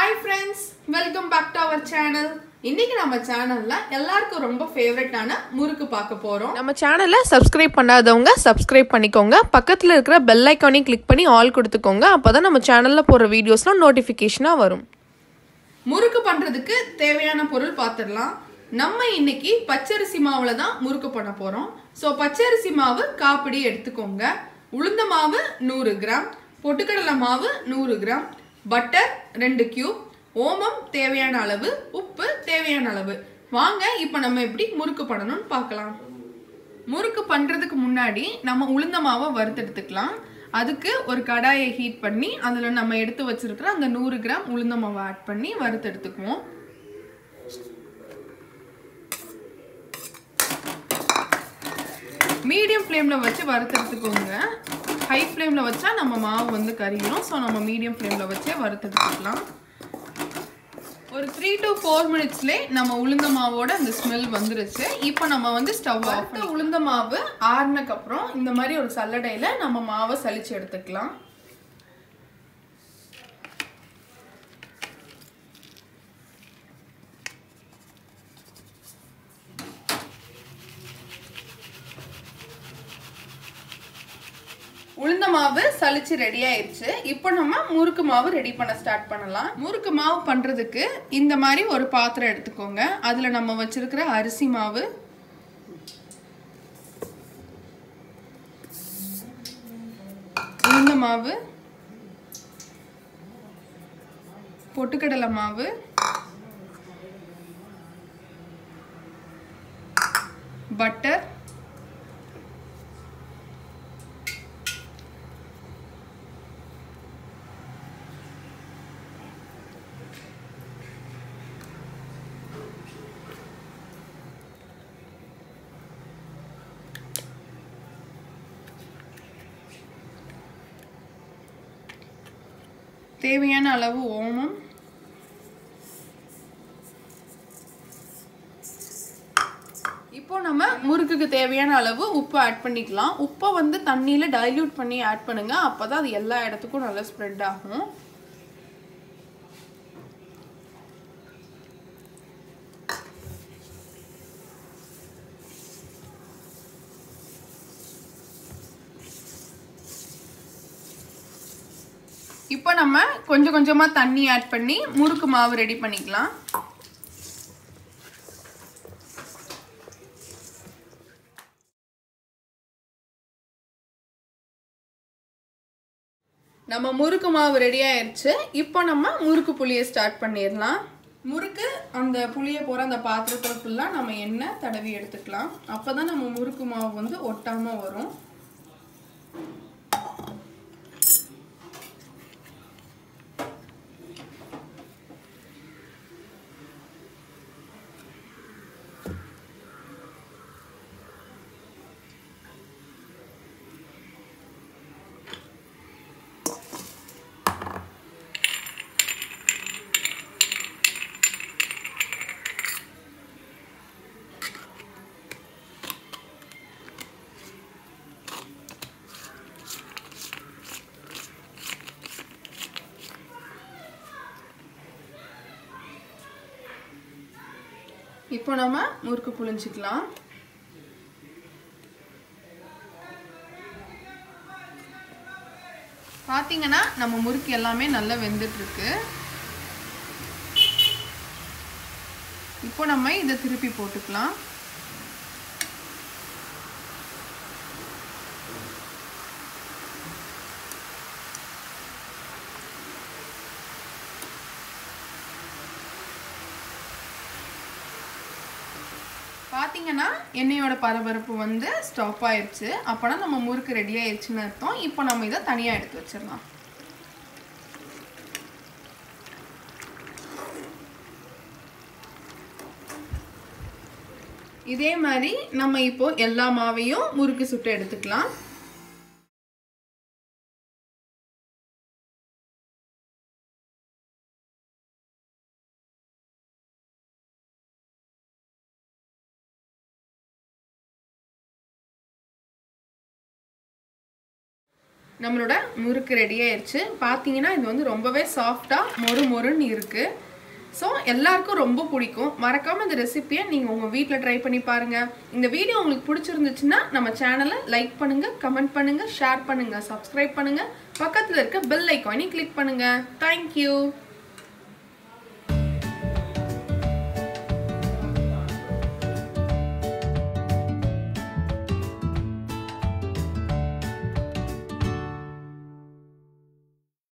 hi friends welcome back to our channel இன்னைக்கு நம்ம சேனல்ல எல்லாருக்கும் ரொம்ப ஃபேவரட்டான முறுக்கு பார்க்க போறோம் நம்ம சேனலை சப்ஸ்கிரைப் பண்ணாதவங்க சப்ஸ்கிரைப் பண்ணிக்கோங்க பக்கத்தில் இருக்கிற பெல் ஐக்கானையும் கிளிக் பண்ணி ஆல் கொடுத்துக்கோங்க அப்போ தான் நம்ம சேனலில் போடுற வீடியோஸ்லாம் நோட்டிஃபிகேஷனாக வரும் முறுக்கு பண்றதுக்கு தேவையான பொருள் பார்த்துடலாம் நம்ம இன்னைக்கு பச்சரிசி மாவுல தான் முறுக்கு பண்ண போறோம் ஸோ பச்சரிசி மாவு காப்பிடி எடுத்துக்கோங்க உளுந்த மாவு நூறு கிராம் பொட்டுக்கடலை மாவு நூறு கிராம் பட்டர் ரெண்டு கியூப் ஓமம் தேவையான அளவு உப்பு தேவையான அளவு வாங்க இப்போ நம்ம எப்படி முறுக்கு பண்ணணும்னு பார்க்கலாம் முறுக்கு பண்ணுறதுக்கு முன்னாடி நம்ம உளுந்த மாவை வறுத்தெடுத்துக்கலாம் அதுக்கு ஒரு கடாயை ஹீட் பண்ணி அதில் நம்ம எடுத்து வச்சிருக்கிற அந்த நூறு கிராம் உளுந்த மாவை ஆட் பண்ணி வறுத்தெடுத்துக்குவோம் மீடியம் ஃப்ளேமில் வச்சு வறுத்தெடுத்துக்கோங்க ஹை ஃப்ளேமில் வச்சா நம்ம மாவு வந்து கரியும் ஸோ நம்ம மீடியம் ஃப்ளேமில் வச்சே வறுத்தெடுத்துக்கலாம் ஒரு த்ரீ டு ஃபோர் மினிட்ஸ்லே நம்ம உளுந்த மாவோட அந்த ஸ்மெல் வந்துருச்சு இப்போ நம்ம வந்து ஸ்டவ் ஆஃப் உளுந்த மாவு ஆறுனக்கு அப்புறம் இந்த மாதிரி ஒரு சல்லடையில் நம்ம மாவை சலிச்சு எடுத்துக்கலாம் உளுந்த மாவு சலிச்சு ரெடி ஆயிடுச்சு இப்போ நம்ம முறுக்கு மாவு ரெடி பண்ண ஸ்டார்ட் பண்ணலாம் முறுக்கு மாவு பண்றதுக்கு இந்த மாதிரி ஒரு பாத்திரம் எடுத்துக்கோங்க அதுல நம்ம வச்சிருக்கிற அரிசி மாவு உளுந்த மாவு பொட்டுக்கடலை மாவு பட்டர் தேவையான அளவு ஓமம் இப்போ நம்ம முறுக்குக்கு தேவையான அளவு உப்பு ஆட் பண்ணிக்கலாம் உப்பை வந்து தண்ணியில் டைல்யூட் பண்ணி ஆட் பண்ணுங்க அப்பதான் அது எல்லா இடத்துக்கும் நல்லா ஸ்ப்ரெட் ஆகும் இப்போ நம்ம கொஞ்சம் கொஞ்சமாக தண்ணி ஆட் பண்ணி முறுக்கு மாவு ரெடி பண்ணிக்கலாம் நம்ம முறுக்கு மாவு ரெடி ஆயிடுச்சு இப்போ நம்ம முறுக்கு புளியை ஸ்டார்ட் பண்ணிடலாம் முறுக்கு அந்த புளியை போகிற அந்த பாத்திரத்தில் ஃபுல்லாக நம்ம எண்ணெய் தடவி எடுத்துக்கலாம் அப்போ தான் நம்ம முறுக்கு மாவு வந்து ஒட்டாமல் வரும் இப்போ நம்ம முறுக்கு புளிஞ்சிக்கலாம் பார்த்தீங்கன்னா நம்ம முறுக்கு எல்லாமே நல்லா வெந்துட்டு இருக்கு இப்போ நம்ம இதை திருப்பி போட்டுக்கலாம் பார்த்தீங்கன்னா எண்ணெயோட பரபரப்பு வந்து ஸ்டாப் ஆயிடுச்சு அப்போனா நம்ம முறுக்கு ரெடி ஆயிடுச்சுன்னு அர்த்தம் இப்போ நம்ம இதை தனியாக எடுத்து வச்சிடலாம் இதே மாதிரி நம்ம இப்போ எல்லா மாவையும் முறுக்கு சுட்டு எடுத்துக்கலாம் நம்மளோட முறுக்கு ரெடி ஆயிடுச்சு பார்த்தீங்கன்னா இது வந்து ரொம்பவே சாஃப்டாக மொறு மொறுன்னு இருக்குது ஸோ எல்லாருக்கும் ரொம்ப பிடிக்கும் மறக்காமல் இந்த ரெசிபியை நீங்கள் உங்கள் வீட்டில் ட்ரை பண்ணி பாருங்கள் இந்த வீடியோ உங்களுக்கு பிடிச்சிருந்துச்சுன்னா நம்ம சேனலை லைக் பண்ணுங்கள் கமெண்ட் பண்ணுங்கள் ஷேர் பண்ணுங்கள் சப்ஸ்கிரைப் பண்ணுங்கள் பக்கத்தில் இருக்க பெல் ஐக்கானி கிளிக் பண்ணுங்கள் தேங்க்யூ